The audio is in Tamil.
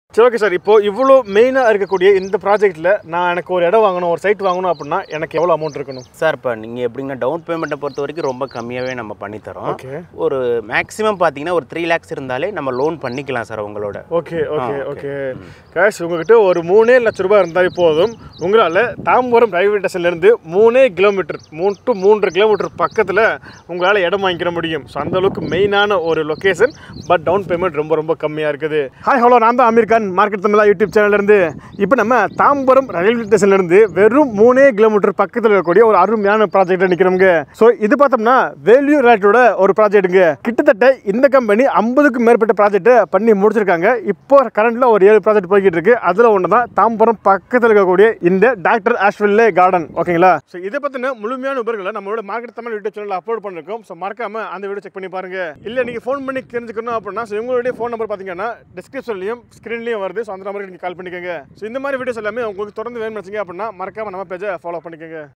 சரி ஓகே சார் இப்போ இவ்வளோ மெயினாக இருக்கக்கூடிய இந்த ப்ராஜெக்ட்டில் நான் எனக்கு ஒரு இடம் வாங்கணும் ஒரு சைட் வாங்கணும் அப்படின்னா எனக்கு எவ்வளோ அமௌண்ட் இருக்கணும் சார் இப்போ நீங்கள் எப்படின்னா டவுன் பேமெண்ட்டை பொறுத்த வரைக்கும் ரொம்ப கம்மியாகவே நம்ம பண்ணித்தரோம் ஓகே ஒரு மேக்ஸிமம் பார்த்தீங்கன்னா ஒரு த்ரீ லேக்ஸ் இருந்தாலே நம்ம லோன் பண்ணிக்கலாம் சார் உங்களோட ஓகே ஓகே ஆ, ஓகே கேஷ் உங்ககிட்ட ஒரு மூணே லட்ச ரூபாய் இருந்தாலே போதும் உங்களால் தாம்பரம் ரயில்வே ஸ்டேஷன்லேருந்து மூணே கிலோமீட்டர் மூணு டு மூன்று கிலோமீட்டர் பக்கத்தில் உங்களால் இடம் வாங்கிக்கிற முடியும் ஸோ அந்த அளவுக்கு மெயினான ஒரு லொக்கேஷன் பட் டவுன் பேமெண்ட் ரொம்ப ரொம்ப கம்மியாக இருக்குது ஹாய் ஹலோ நான் தான் அமீர் கான் மார்க்கெட் தமிழா யூடியூப் சேனல்லேருந்து இப்போ நம்ம தாம்பரம் ரயில்வே ஸ்டேஷன்லேருந்து வெறும் மூணே கிலோமீட்டர் பக்கத்தில் இருக்கக்கூடிய ஒரு அருமையான ப்ராஜெக்ட்டில் நிற்கிறோங்க ஸோ இது பார்த்தோம்னா வேல்யூ ரிலேட்டடோட ஒரு ப்ராஜெக்ட்டுங்க கிட்டத்தட்ட இந்த கம்பெனி ஐம்பதுக்கும் மேற்பட்ட ப்ராஜெக்ட்டை பண்ணி முடிச்சிருக்காங்க இப்போ கரண்ட்ல ஒரு ஏழு ப்ராஜெக்ட் போய்கிட்டு இருக்கு அதில் ஒன்று தான் தாம்பரம் பக்கத்தில் இருக்கக்கூடிய இந்த டாக்டர் ஆஷ்வில்லே கார்டன் ஓகேங்களா ஸோ இதை பற்றின முழுமையான விவரங்களை நம்மளோட மார்க்கெட் தமிழ் யூடியூப் சேனலில் அப்லோட் பண்ணிருக்கோம் ஸோ மறக்காம அந்த வீடியோ செக் பண்ணி பாருங்க இல்லை நீங்கள் ஃபோன் பண்ணி தெரிஞ்சுக்கணும் அப்படின்னா ஸோ உங்களுடைய ஃபோன் நம்பர் பார்த்தீங்கன்னா டிஸ்கிரிப்ஷன்லையும் ஸ்க்ரீன்லையும் வருது ஸோ அந்த நம்பருக்கு நீங்கள் கால் பண்ணிக்கோங்க ஸோ இந்த மாதிரி வீடியோஸ் எல்லாமே உங்களுக்கு தொடர்ந்து வேணும்னு வச்சிங்க அப்படின்னா மறக்காம நம்ம பேஜை ஃபாலோ பண்ணிக்கோங்க